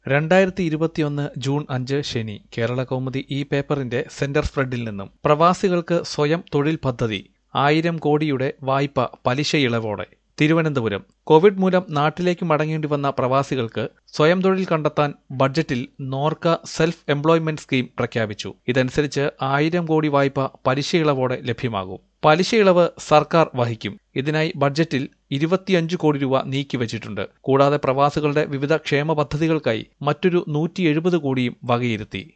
രണ്ടായിരത്തി ഇരുപത്തിയൊന്ന് ജൂൺ അഞ്ച് ശനി കേരള കൗമുദി ഈ പേപ്പറിന്റെ സെന്റർ സ്പ്രെഡിൽ നിന്നും പ്രവാസികൾക്ക് സ്വയം തൊഴിൽ പദ്ധതി ആയിരം കോടിയുടെ വായ്പ പലിശ ഇളവോടെ തിരുവനന്തപുരം കോവിഡ് മൂലം നാട്ടിലേക്ക് മടങ്ങേണ്ടി വന്ന പ്രവാസികൾക്ക് സ്വയം തൊഴിൽ കണ്ടെത്താൻ ബഡ്ജറ്റിൽ നോർക്ക സെൽഫ് എംപ്ലോയ്മെന്റ് സ്കീം പ്രഖ്യാപിച്ചു ഇതനുസരിച്ച് ആയിരം കോടി വായ്പ പലിശ ഇളവോടെ ലഭ്യമാകും പലിശ ഇളവ് സർക്കാർ വഹിക്കും ഇതിനായി ബഡ്ജറ്റിൽ ഇരുപത്തിയഞ്ച് കോടി രൂപ നീക്കിവച്ചിട്ടുണ്ട് കൂടാതെ പ്രവാസികളുടെ വിവിധ ക്ഷേമ പദ്ധതികൾക്കായി മറ്റൊരു നൂറ്റി എഴുപത് കോടിയും വകയിരുത്തി